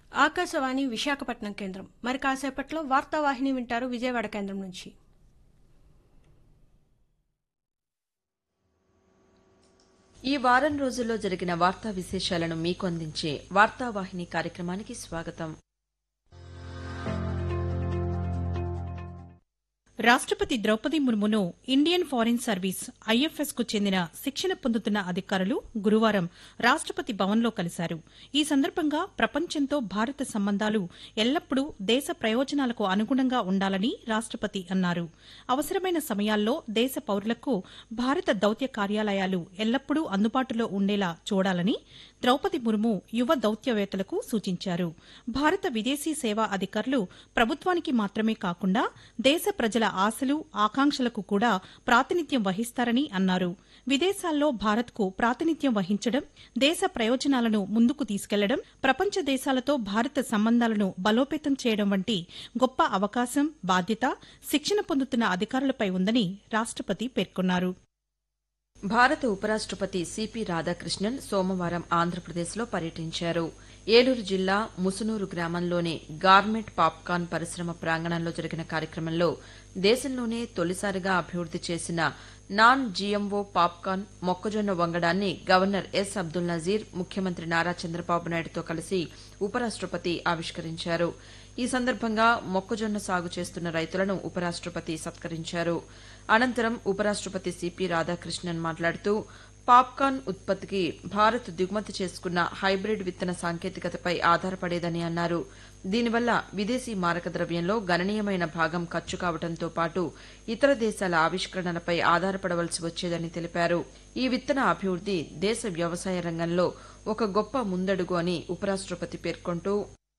ఆకాశవాణి విశాఖపట్నం కేంద్రం మరి కాసేపట్లో వార్తావాహిని వింటారు విజయవాడ కేంద్రం నుంచి ఈ వారం రోజుల్లో జరిగిన వార్తా విశేషాలను మీకు అందించే వార్తావాహిని కార్యక్రమానికి స్వాగతం రాష్ట్రపతి ద్రౌపది ముర్మును ఇండియన్ ఫారిన్ సర్వీస్ ఐఎఫ్ఎస్ కు చెందిన శిక్షణ పొందుతున్న అధికారులు గురువారం రాష్ట్రపతి భవన్లో కలిశారు ఈ సందర్భంగా ప్రపంచంతో భారత సంబంధాలు ఎల్లప్పుడూ దేశ ప్రయోజనాలకు అనుగుణంగా ఉండాలని రాష్ట్రపతి అన్నారు అవసరమైన సమయాల్లో దేశ పౌరులకు భారత దౌత్య కార్యాలయాలు ఎల్లప్పుడూ అందుబాటులో ఉండేలా చూడాలని ద్రౌపది ముర్ము యువ దౌత్యవేత్తలకు సూచించారు భారత విదేశీ సేవా అధికారులు ప్రభుత్వానికి మాత్రమే కాకుండా దేశ ప్రజల ఆశలు ఆకాంక్షలకు కూడా ప్రాతినిధ్యం వహిస్తారని అన్నారు విదేశాల్లో భారత్కు ప్రాతినిధ్యం వహించడం దేశ ప్రయోజనాలను ముందుకు తీసుకెళ్లడం ప్రపంచ దేశాలతో భారత సంబంధాలను బలోపేతం చేయడం వంటి గొప్ప అవకాశం బాధ్యత శిక్షణ పొందుతున్న అధికారులపై ఉందని రాష్ట్రపతి పేర్కొన్నారు భారత ఉపరాష్ట్రపతి సిపి రాధాకృష్ణన్ సోమవారం ఆంధ్రప్రదేశ్లో పర్యటించారు ఏలూరు జిల్లా ముసునూరు గ్రామంలోని గార్మెంట్ పాప్కార్న్ పరిశ్రమ ప్రాంగణంలో జరిగిన కార్యక్రమంలో దేశంలోనే తొలిసారిగా అభివృద్ది చేసిన నాన్ జీఎంఓ పాప్కార్న్ మొక్కజొన్న వంగడాన్ని గవర్నర్ ఎస్ అబ్దుల్ నజీర్ ముఖ్యమంత్రి నారా చంద్రబాబు నాయుడుతో కలిసి ఉపరాష్ట్రపతి ఆవిష్కరించారు ఈ సందర్భంగా మొక్కజొన్న సాగు చేస్తున్న రైతులను ఉపరాష్ట్రపతి సత్కరించారు అనంతరం ఉపరాష్ట్రపతి సిపి రాధాకృష్ణన్ మాట్లాడుతూ పాప్కార్న్ ఉత్పత్తికి భారత్ దిగుమతి చేసుకున్న హైబ్రిడ్ విత్తన సాంకేతికతపై ఆధారపడేదని అన్నారు దీనివల్ల విదేశీ మారక ద్రవ్యంలో గణనీయమైన భాగం ఖర్చు కావడంతో పాటు ఇతర దేశాల ఆవిష్కరణలపై ఆధారపడవలసి వచ్చేదని తెలిపారు ఈ విత్తన అభివృద్ది దేశ వ్యవసాయ రంగంలో ఒక గొప్ప ముందడుగు అని ఉపరాష్ట్రపతి పేర్కొంటూ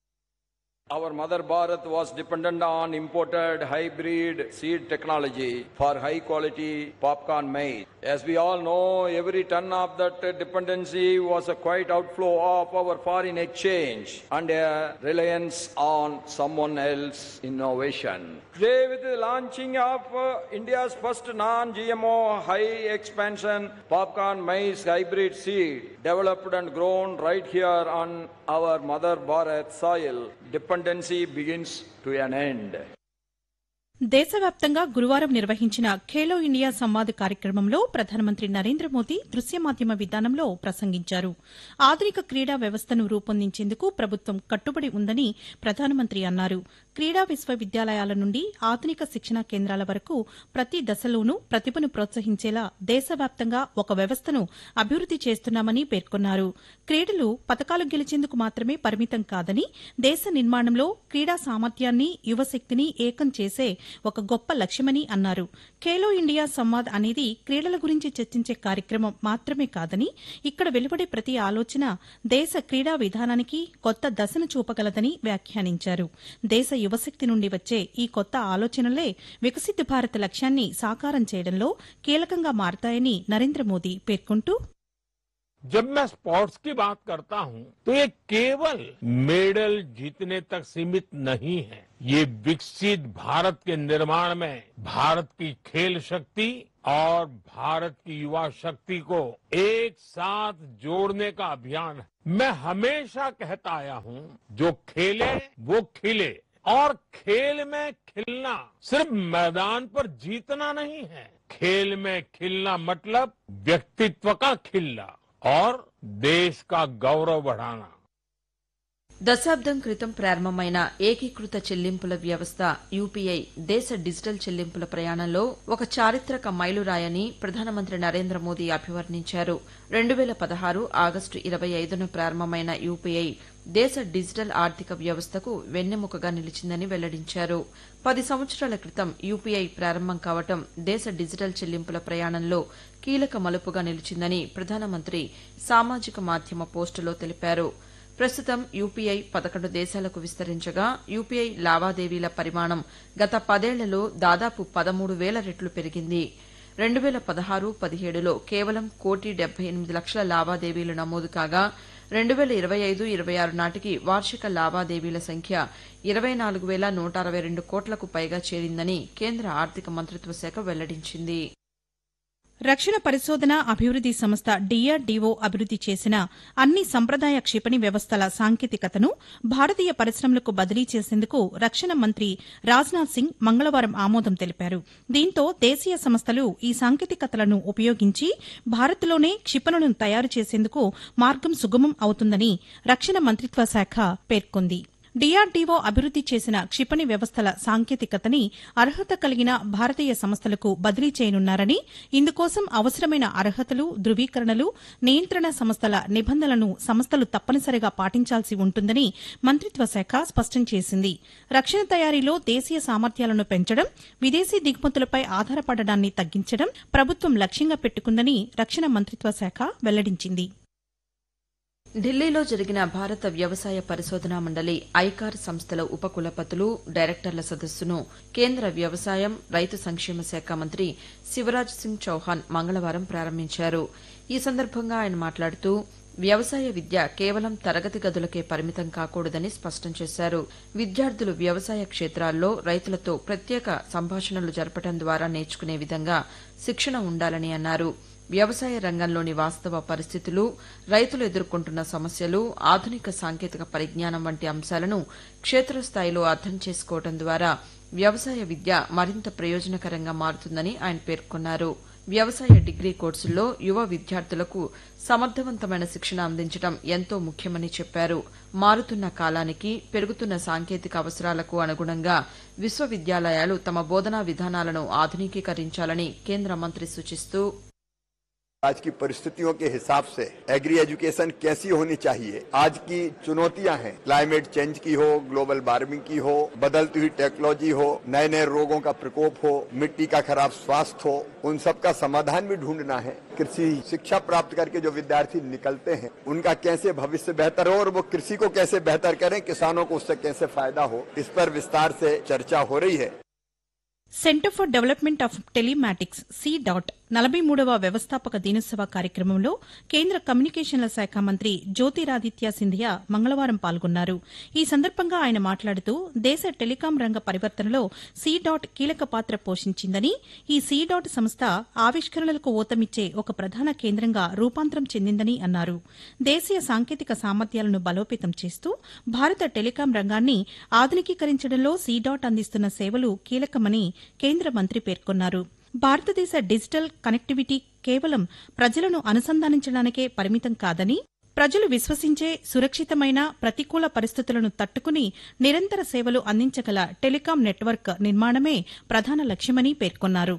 Our mother Bharat was dependent on imported hybrid seed technology for high quality popcorn maize. As we all know, every ton of that dependency was a quite outflow of our foreign exchange and a reliance on someone else's innovation. Today, with the launching of uh, India's first non-GMO high expansion popcorn maize hybrid seed, developed and grown right here on our mother Bharat soil, dependency begins to an end. దేశవ్యాప్తంగా గురువారం నిర్వహించిన Khelo India Samvad కార్యక్రమంలో ప్రధానమంత్రి నరేంద్ర మోదీ దృశ్య మాధ్యమ విధానంలో ప్రసంగించారు ఆధునిక క్రీడా వ్యవస్థను రూపొందించేందుకు ప్రభుత్వం కట్టుబడి ఉందని ప్రధానమంత్రి అన్నారు క్రీడా విశ్వవిద్యాలయాల నుండి ఆధునిక శిక్షణా కేంద్రాల వరకు ప్రతి దశలోనూ ప్రతిభను ప్రోత్సహించేలా దేశవ్యాప్తంగా ఒక వ్యవస్థను అభివృద్ది చేస్తున్నామని పేర్కొన్నారు క్రీడలు పతకాలు గెలిచేందుకు మాత్రమే పరిమితం కాదని దేశ నిర్మాణంలో క్రీడా సామర్థ్యాన్ని యువశక్తిని ఏకం చేసే ఒక గొప్ప లక్ష్యమని అన్నారు ఖేలో ఇండియా సంవాద్ అనేది క్రీడల గురించి చర్చించే కార్యక్రమం మాత్రమే కాదని ఇక్కడ వెలువడే ప్రతి ఆలోచన దేశ క్రీడా విధానానికి కొత్త దశను చూపగలదని వ్యాఖ్యానించారు దేశ యువశక్తి నుండి వచ్చే ఈ కొత్త ఆలోచనలే వికసిత్ భారత్ లక్ష్యాన్ని సాకారం చేయడంలో కీలకంగా మారతాయని నరేంద్ర మోదీ పేర్కొంటూ जब मैं स्पोर्ट्स की बात करता हूं तो ये केवल मेडल जीतने तक सीमित नहीं है ये विकसित भारत के निर्माण में भारत की खेल शक्ति और भारत की युवा शक्ति को एक साथ जोड़ने का अभियान है मैं हमेशा कहता आया हूं जो खेले वो खिले और खेल में खिलना सिर्फ मैदान पर जीतना नहीं है खेल में खिलना मतलब व्यक्तित्व का खिलना और देश का गौरव बढ़ाना దశాబ్దం క్రితం ప్రారంభమైన ఏకీకృత చెల్లింపుల వ్యవస్థ యూపీఐ దేశ డిజిటల్ చెల్లింపుల ప్రయాణంలో ఒక చారిత్రక మైలురాయని ప్రధానమంత్రి నరేంద్ర మోదీ అభివర్ణించారు రెండు వేల పదహారు ఆగస్టు ఇరవై ఐదున ప్రారంభమైన యూపీఐ దేశ డిజిటల్ ఆర్థిక వ్యవస్థకు వెన్నెముకగా నిలిచిందని వెల్లడించారు పది సంవత్సరాల క్రితం యూపీఐ ప్రారంభం కావటం దేశ డిజిటల్ చెల్లింపుల ప్రయాణంలో కీలక మలుపుగా నిలిచిందని ప్రధానమంత్రి సామాజిక మాధ్యమ పోస్టులో తెలిపారు ప్రస్తుతం యూపీఐ పదకొండు దేశాలకు విస్తరించగా యూపీఐ లావాదేవీల పరిమాణం గత పదేళ్లలో దాదాపు పదమూడు వేల రెట్లు పెరిగింది రెండు వేల పదహారు పదిహేడులో కేవలం కోటి డెబ్బై ఎనిమిది లక్షల లావాదేవీలు నమోదు కాగా రెండు వేల ఇరవై ఐదు ఇరవై ఆరు నాటికి వార్షిక లావాదేవీల సంఖ్య ఇరవై నాలుగు వేల నూట అరవై రెండు కోట్లకు పైగా చేరిందని కేంద్ర ఆర్థిక మంత్రిత్వ శాఖ వెల్లడించింది రక్షణ పరిశోధన అభివృద్ది సంస్థ డీఆర్డీఓ అభివృద్ది చేసిన అన్ని సంప్రదాయ క్షిపణి వ్యవస్థల సాంకేతికతను భారతీయ పరిశ్రమలకు బదిలీ చేసేందుకు రక్షణ మంత్రి రాజ్నాథ్ సింగ్ మంగళవారం ఆమోదం తెలిపారు దీంతో దేశీయ సంస్థలు ఈ సాంకేతికతలను ఉపయోగించి భారత్లోనే క్షిపణులను తయారు చేసేందుకు మార్గం సుగమం అవుతుందని రక్షణ మంత్రిత్వ శాఖ పేర్కొంది డీఆర్డీఓ అభివృద్ది చేసిన క్షిపణి వ్యవస్థల సాంకేతికతని అర్హత కలిగిన భారతీయ సంస్థలకు బదిలీ చేయనున్నారని ఇందుకోసం అవసరమైన అర్హతలు ధృవీకరణలు నియంత్రణ సంస్థల నిబంధనలను సంస్థలు తప్పనిసరిగా పాటించాల్సి ఉంటుందని మంత్రిత్వ శాఖ స్పష్టం చేసింది రక్షణ తయారీలో దేశీయ సామర్థ్యాలను పెంచడం విదేశీ దిగుమతులపై ఆధారపడడాన్ని తగ్గించడం ప్రభుత్వం లక్ష్యంగా పెట్టుకుందని రక్షణ మంత్రిత్వ శాఖ వెల్లడించింది ఢిల్లీలో జరిగిన భారత వ్యవసాయ పరిశోధనా మండలి ఐకార్ సంస్థల ఉపకులపతులు డైరెక్టర్ల సదస్సును కేంద్ర వ్యవసాయం రైతు సంక్షేమ శాఖ మంత్రి శివరాజ్ సింగ్ చౌహాన్ మంగళవారం ప్రారంభించారు ఈ సందర్భంగా ఆయన మాట్లాడుతూ వ్యవసాయ విద్య కేవలం తరగతి గదులకే పరిమితం కాకూడదని స్పష్టం చేశారు విద్యార్థులు వ్యవసాయ క్షేత్రాల్లో రైతులతో ప్రత్యేక సంభాషణలు జరపడం ద్వారా నేర్చుకునే విధంగా శిక్షణ ఉండాలని అన్నారు వ్యవసాయ రంగంలోని వాస్తవ పరిస్థితులు రైతులు ఎదుర్కొంటున్న సమస్యలు ఆధునిక సాంకేతిక పరిజ్ఞానం వంటి అంశాలను క్షేత్రస్థాయిలో అర్థం చేసుకోవడం ద్వారా వ్యవసాయ విద్య మరింత ప్రయోజనకరంగా మారుతుందని ఆయన పేర్కొన్నారు వ్యవసాయ డిగ్రీ కోర్సుల్లో యువ విద్యార్థులకు సమర్థవంతమైన శిక్షణ అందించడం ఎంతో ముఖ్యమని చెప్పారు మారుతున్న కాలానికి పెరుగుతున్న సాంకేతిక అవసరాలకు అనుగుణంగా విశ్వవిద్యాలయాలు తమ బోధనా విధానాలను ఆధునికీకరించాలని కేంద్ర మంత్రి సూచిస్తూ आज की परिस्थितियों के हिसाब से एग्री एजुकेशन कैसी होनी चाहिए आज की चुनौतियां हैं क्लाइमेट चेंज की हो ग्लोबल वार्मिंग की हो बदलती हुई टेक्नोलॉजी हो नए नए रोगों का प्रकोप हो मिट्टी का खराब स्वास्थ्य हो उन सब का समाधान भी ढूंढना है कृषि शिक्षा प्राप्त करके जो विद्यार्थी निकलते हैं उनका कैसे भविष्य बेहतर हो और वो कृषि को कैसे बेहतर करें किसानों को उससे कैसे फायदा हो इस पर विस्तार से चर्चा हो रही है centre for development of telematics C dot నలభై మూడవ వ్యవస్థాపక దినోత్సవ కార్యక్రమంలో కేంద్ర కమ్యూనికేషన్ల శాఖ మంత్రి జ్యోతిరాదిత్య సింధియా మంగళవారం పాల్గొన్నారు ఈ సందర్భంగా ఆయన మాట్లాడుతూ దేశ టెలికాం రంగ పరివర్తనలో సి డాట్ కీలక పాత్ర పోషించిందని ఈ సి డాట్ సంస్థ ఆవిష్కరణలకు ఊతమిచ్చే ఒక ప్రధాన కేంద్రంగా రూపాంతరం చెందిందని అన్నారు దేశీయ సాంకేతిక సామర్థ్యాలను బలోపేతం చేస్తూ భారత టెలికాం రంగాన్ని ఆధునికీకరించడంలో సి డాట్ అందిస్తున్న సేవలు కీలకమని కేంద్ర మంత్రి పేర్కొన్నారు భారతదేశ డిజిటల్ కనెక్టివిటీ కేవలం ప్రజలను అనుసంధానించడానికే పరిమితం కాదని ప్రజలు విశ్వసించే సురక్షితమైన ప్రతికూల పరిస్థితులను తట్టుకుని నిరంతర సేవలు అందించగల టెలికాం నెట్వర్క్ నిర్మాణమే ప్రధాన లక్ష్యమని పేర్కొన్నారు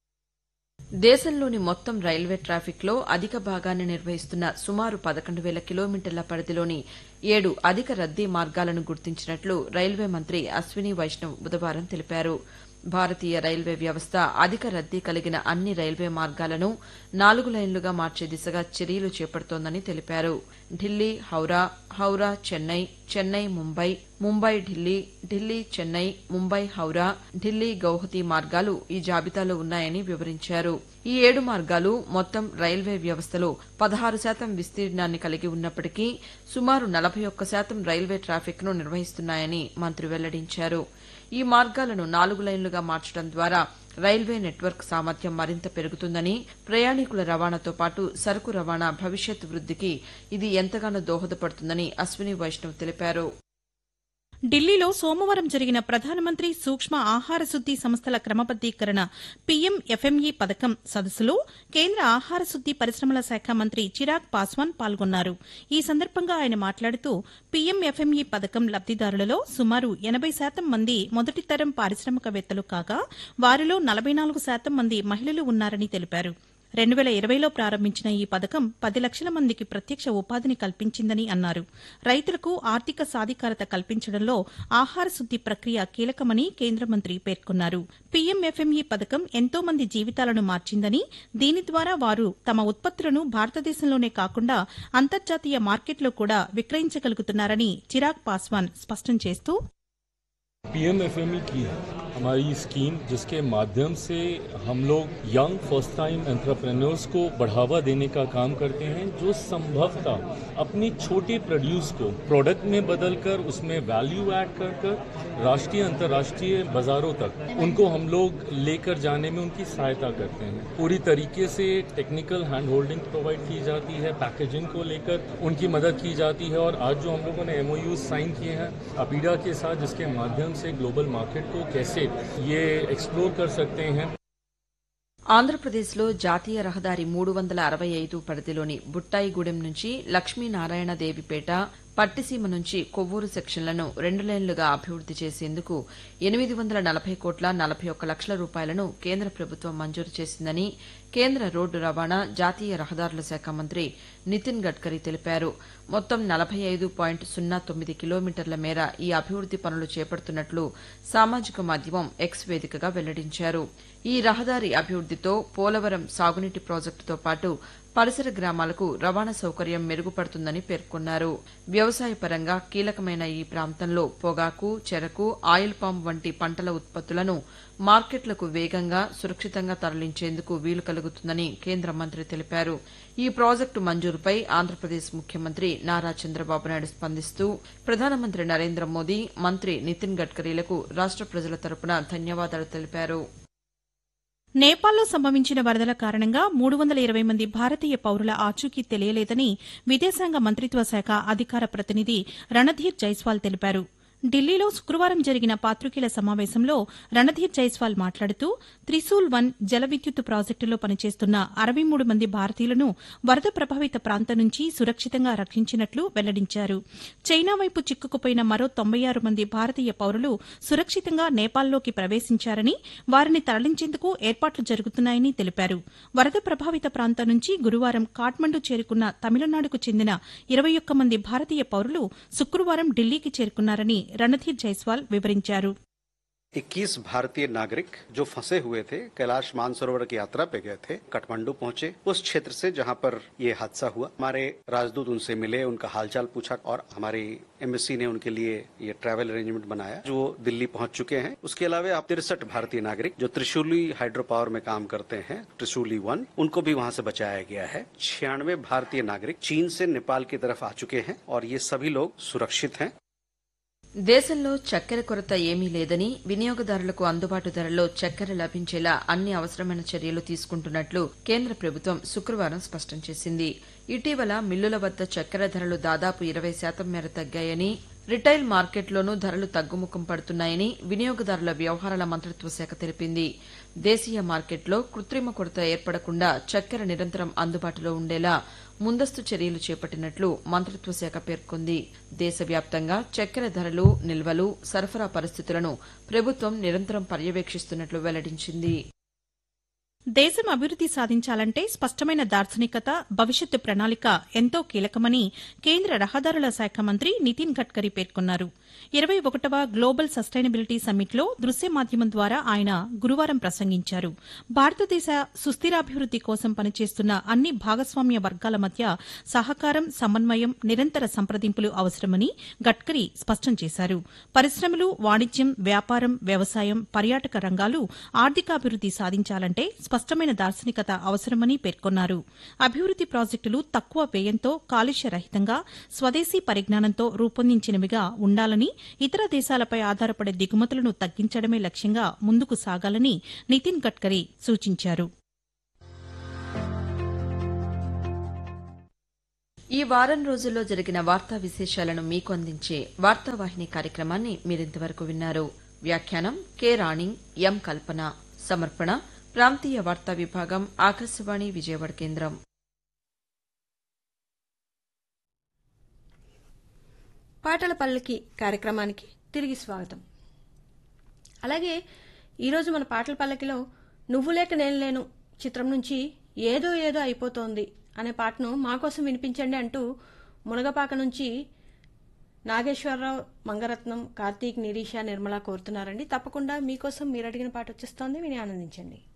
దేశంలోని మొత్తం రైల్వే ట్రాఫిక్లో అధిక భాగాన్ని నిర్వహిస్తున్న సుమారు పదకొండు వేల కిలోమీటర్ల పరిధిలోని ఏడు అధిక రద్దీ మార్గాలను గుర్తించినట్లు రైల్వే మంత్రి అశ్విని వైష్ణవ్ బుధవారం తెలిపారు భారతీయ రైల్వే వ్యవస్థ అధిక రద్దీ కలిగిన అన్ని రైల్వే మార్గాలను నాలుగు లైన్లుగా మార్చే దిశగా చర్యలు చేపడుతోందని తెలిపారు ఢిల్లీ హౌరా హౌరా చెన్నై చెన్నై ముంబై ముంబై ఢిల్లీ ఢిల్లీ చెన్నై ముంబై హౌరా ఢిల్లీ గౌహతి మార్గాలు ఈ జాబితాలో ఉన్నాయని వివరించారు ఈ ఏడు మార్గాలు మొత్తం రైల్వే వ్యవస్థలో పదహారు శాతం విస్తీర్ణాన్ని కలిగి ఉన్నప్పటికీ సుమారు నలభై ఒక్క శాతం రైల్వే ట్రాఫిక్ను నిర్వహిస్తున్నాయని మంత్రి వెల్లడించారు ఈ మార్గాలను నాలుగు లైన్లుగా మార్చడం ద్వారా రైల్వే నెట్వర్క్ సామర్థ్యం మరింత పెరుగుతుందని ప్రయాణికుల రవాణాతో పాటు సరుకు రవాణా భవిష్యత్ వృద్దికి ఇది ఎంతగానో దోహదపడుతుందని అశ్విని వైష్ణవ్ తెలిపారు ఢిల్లీలో సోమవారం జరిగిన ప్రధానమంత్రి సూక్ష్మ ఆహార శుద్ది సంస్థల క్రమబద్దీకరణ పీఎం ఎఫ్ఎంఈ పథకం సదస్సులో కేంద్ర ఆహార శుద్ది పరిశ్రమల శాఖ మంత్రి చిరాగ్ పాస్వాన్ పాల్గొన్నారు ఈ సందర్భంగా ఆయన మాట్లాడుతూ పీఎం ఎఫ్ఎంఈ పథకం లబ్దిదారులలో సుమారు ఎనబై శాతం మంది మొదటి తరం పారిశ్రామికవేత్తలు కాగా వారిలో నలభై నాలుగు శాతం మంది మహిళలు ఉన్నారని తెలిపారు రెండు వేల ఇరవైలో ప్రారంభించిన ఈ పథకం పది లక్షల మందికి ప్రత్యక్ష ఉపాధిని కల్పించిందని అన్నారు రైతులకు ఆర్థిక సాధికారత కల్పించడంలో ఆహార శుద్ది ప్రక్రియ కీలకమని కేంద్ర మంత్రి పేర్కొన్నారు పీఎంఎఫ్ఎంఈ పథకం ఎంతో మంది జీవితాలను మార్చిందని దీని ద్వారా వారు తమ ఉత్పత్తులను భారతదేశంలోనే కాకుండా అంతర్జాతీయ మార్కెట్లో కూడా విక్రయించగలుగుతున్నారని చిరాగ్ పాస్వాన్ స్పష్టం చేస్తూ पीएमएफएमई की है हमारी स्कीम जिसके माध्यम से हम लोग यंग फर्स्ट टाइम एंटरप्रेन्योर्स को बढ़ावा देने का काम करते हैं जो संभवतः अपनी छोटे प्रोड्यूस को प्रोडक्ट में बदलकर उसमें वैल्यू ऐड कर कर राष्ट्रीय अंतर्राष्ट्रीय बाजारों तक उनको हम लोग लेकर जाने में उनकी सहायता करते हैं पूरी तरीके से टेक्निकल हैंड होल्डिंग प्रोवाइड की जाती है पैकेजिंग को लेकर उनकी मदद की जाती है और आज जो हम लोगों ने एमओयू साइन किए हैं अपीडा के साथ जिसके माध्यम से ग्लोबल मार्केट को कैसे ये एक्सप्लोर कर सकते हैं ఆంధ్రప్రదేశ్లో జాతీయ రహదారి మూడు వందల అరవై ఐదు పరిధిలోని బుట్టాయిగూడెం నుంచి లక్ష్మీనారాయణ దేవిపేట పట్టిసీమ నుంచి కొవ్వూరు సెక్షన్లను రెండు లైన్లుగా అభివృద్ది చేసేందుకు ఎనిమిది వందల నలభై కోట్ల నలభై ఒక్క లక్షల రూపాయలను కేంద్ర ప్రభుత్వం మంజూరు చేసిందని కేంద్ర రోడ్డు రవాణా జాతీయ రహదారుల శాఖ మంత్రి నితిన్ గడ్కరీ తెలిపారు మొత్తం నలభై ఐదు పాయింట్ సున్నా తొమ్మిది కిలోమీటర్ల మేర ఈ అభివృద్ది పనులు చేపడుతున్నట్లు సామాజిక మాధ్యమం ఎక్స్ వేదికగా వెల్లడించారు ఈ రహదారి అభివృద్దితో పోలవరం సాగునీటి ప్రాజెక్టుతో పాటు పరిసర గ్రామాలకు రవాణా సౌకర్యం మెరుగుపడుతుందని పేర్కొన్నారు వ్యవసాయ పరంగా కీలకమైన ఈ ప్రాంతంలో పొగాకు చెరకు ఆయిల్ పామ్ వంటి పంటల ఉత్పత్తులను మార్కెట్లకు వేగంగా సురక్షితంగా తరలించేందుకు వీలు కలుగుతుందని కేంద్ర మంత్రి తెలిపారు ఈ ప్రాజెక్టు మంజూరుపై ఆంధ్రప్రదేశ్ ముఖ్యమంత్రి నారా చంద్రబాబు నాయుడు స్పందిస్తూ ప్రధానమంత్రి నరేంద్ర మోదీ మంత్రి నితిన్ గడ్కరీలకు రాష్ట ప్రజల తరపున ధన్యవాదాలు తెలిపారు నేపాల్లో సంభవించిన వరదల కారణంగా మూడు వందల ఇరవై మంది భారతీయ పౌరుల ఆచూకీ తెలియలేదని విదేశాంగ మంత్రిత్వ శాఖ అధికార ప్రతినిధి రణధీర్ జైస్వాల్ తెలిపారు ఢిల్లీలో శుక్రవారం జరిగిన పాత్రికేయుల సమావేశంలో రణధీర్ జైస్వాల్ మాట్లాడుతూ త్రిశూల్ వన్ జల విద్యుత్ ప్రాజెక్టులో పనిచేస్తున్న అరవై మూడు మంది భారతీయులను వరద ప్రభావిత ప్రాంతం నుంచి సురక్షితంగా రక్షించినట్లు వెల్లడించారు చైనా వైపు చిక్కుకుపోయిన మరో తొంభై ఆరు మంది భారతీయ పౌరులు సురక్షితంగా నేపాల్లోకి ప్రవేశించారని వారిని తరలించేందుకు ఏర్పాట్లు జరుగుతున్నాయని తెలిపారు వరద ప్రభావిత ప్రాంతం నుంచి గురువారం కాఠ్మండు చేరుకున్న తమిళనాడుకు చెందిన ఇరవై ఒక్క మంది భారతీయ పౌరులు శుక్రవారం ఢిల్లీకి చేరుకున్నారని రణధీర్ జైస్వాల్ వివరించారు 21 भारतीय नागरिक जो फंसे हुए थे कैलाश मानसरोवर की यात्रा पे गए थे काठमांडू पहुंचे उस क्षेत्र से जहां पर ये हादसा हुआ हमारे राजदूत उनसे मिले उनका हालचाल पूछा और हमारी एम्बेसी ने उनके लिए ये ट्रैवल अरेंजमेंट बनाया जो दिल्ली पहुंच चुके हैं उसके अलावा तिरसठ भारतीय नागरिक जो त्रिशूली हाइड्रो पावर में काम करते हैं त्रिशूली वन उनको भी वहां से बचाया गया है छियानवे भारतीय नागरिक चीन से नेपाल की तरफ आ चुके हैं और ये सभी लोग सुरक्षित हैं దేశంలో చక్కెర కొరత ఏమీ లేదని వినియోగదారులకు అందుబాటు ధరల్లో చక్కెర లభించేలా అన్ని అవసరమైన చర్యలు తీసుకుంటున్నట్లు కేంద్ర ప్రభుత్వం శుక్రవారం స్పష్టం చేసింది ఇటీవల మిల్లుల వద్ద చక్కెర ధరలు దాదాపు ఇరవై శాతం మేర తగ్గాయని రిటైల్ మార్కెట్లోనూ ధరలు తగ్గుముఖం పడుతున్నాయని వినియోగదారుల వ్యవహారాల మంత్రిత్వ శాఖ తెలిపింది దేశీయ మార్కెట్లో కృత్రిమ కొరత ఏర్పడకుండా చక్కెర నిరంతరం అందుబాటులో ఉండేలా ముందస్తు చర్యలు చేపట్టినట్లు మంత్రిత్వ శాఖ పేర్కొంది దేశవ్యాప్తంగా చక్కెర ధరలు నిల్వలు సరఫరా పరిస్థితులను ప్రభుత్వం నిరంతరం పర్యవేక్షిస్తున్నట్లు వెల్లడించింది దేశం అభివృద్ది సాధించాలంటే స్పష్టమైన దార్శనికత భవిష్యత్తు ప్రణాళిక ఎంతో కీలకమని కేంద్ర రహదారుల శాఖ మంత్రి నితిన్ గడ్కరీ పేర్కొన్నారు ఇరవై ఒకటవ గ్లోబల్ సస్టైనబిలిటీ సమ్మిట్లో దృశ్య మాధ్యమం ద్వారా ఆయన గురువారం ప్రసంగించారు భారతదేశ సుస్థిరాభివృద్ది కోసం పనిచేస్తున్న అన్ని భాగస్వామ్య వర్గాల మధ్య సహకారం సమన్వయం నిరంతర సంప్రదింపులు అవసరమని గడ్కరీ స్పష్టం చేశారు పరిశ్రమలు వాణిజ్యం వ్యాపారం వ్యవసాయం పర్యాటక రంగాలు ఆర్థికాభివృద్ది సాధించాలంటే స్పష్టమైన దార్శనికత అవసరమని పేర్కొన్నారు అభివృద్ది ప్రాజెక్టులు తక్కువ వ్యయంతో కాలుష్య రహితంగా స్వదేశీ పరిజ్ఞానంతో రూపొందించినవిగా ఉండాలని ఇతర దేశాలపై ఆధారపడే దిగుమతులను తగ్గించడమే లక్ష్యంగా ముందుకు సాగాలని నితిన్ గడ్కరీ సూచించారు ఈ వారం రోజుల్లో జరిగిన వార్తా విశేషాలను మీకు అందించే వార్తావాహిని కార్యక్రమాన్ని మీరింతవరకు విన్నారు వ్యాఖ్యానం కె రాణి ఎం కల్పన సమర్పణ ప్రాంతీయ వార్తా విభాగం ఆకాశవాణి విజయవాడ కేంద్రం పాటల పల్లకి కార్యక్రమానికి తిరిగి స్వాగతం అలాగే ఈరోజు మన పాటల పల్లకిలో నువ్వు లేక నేను లేను చిత్రం నుంచి ఏదో ఏదో అయిపోతోంది అనే పాటను మా కోసం వినిపించండి అంటూ మునగపాక నుంచి నాగేశ్వరరావు మంగరత్నం కార్తీక్ నిరీష నిర్మల కోరుతున్నారండి తప్పకుండా మీకోసం మీరు అడిగిన పాట వచ్చేస్తోంది విని ఆనందించండి